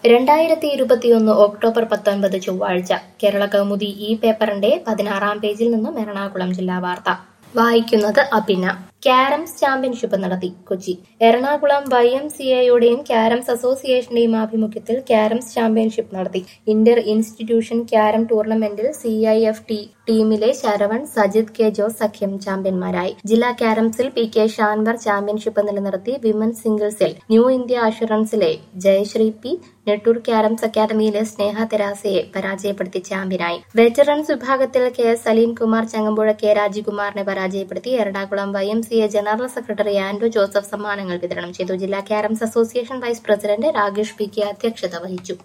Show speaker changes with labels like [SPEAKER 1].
[SPEAKER 1] രണ്ടായിരത്തി ഇരുപത്തിയൊന്ന് ഒക്ടോബർ പത്തൊൻപത് ചൊവ്വാഴ്ച കേരള കൗമുദി ഈ പേപ്പറിന്റെ പതിനാറാം പേജിൽ നിന്നും എറണാകുളം ജില്ലാ വാർത്ത വായിക്കുന്നത് അഭിന ക്യാരംസ് ചാമ്പ്യൻഷിപ്പ് നടത്തി Kochi Ernakulam Y M C എയുടെയും ക്യാരംസ് അസോസിയേഷന്റെയും ആഭിമുഖ്യത്തിൽ ക്യാരംസ് ചാമ്പ്യൻഷിപ്പ് നടത്തി ഇന്റർ ഇൻസ്റ്റിറ്റ്യൂഷൻ ക്യാരം ടൂർണമെന്റിൽ സി ഐ എഫ് ടി ടീമിലെ ശരവൺ സജിത് കെ ജോസ് സഖ്യം ചാമ്പ്യന്മാരായി ജില്ലാ ക്യാരംസിൽ പി കെ ഷാൻവർ ചാമ്പ്യൻഷിപ്പ് നിലനിർത്തി വിമൻ സിംഗിൾസിൽ ന്യൂ ഇന്ത്യ അഷുറൻസിലെ ജയശ്രീ പി നെട്ടൂർ ക്യാരംസ് അക്കാദമിയിലെ സ്നേഹ തെരാസയെ പരാജയപ്പെടുത്തി ചാമ്പ്യനായി വെറ്ററൻസ് വിഭാഗത്തിൽ K S Saleem Kumar Changampuzha K രാജകുമാറിനെ പരാജയപ്പെടുത്തി Ernakulam Y M C A general secretary Andrew Joseph സമ്മാനങ്ങൾ വിതരണം ചെയ്തു ജില്ലാ carroms association vice president Rakesh P K അധ്യക്ഷത വഹിച്ചു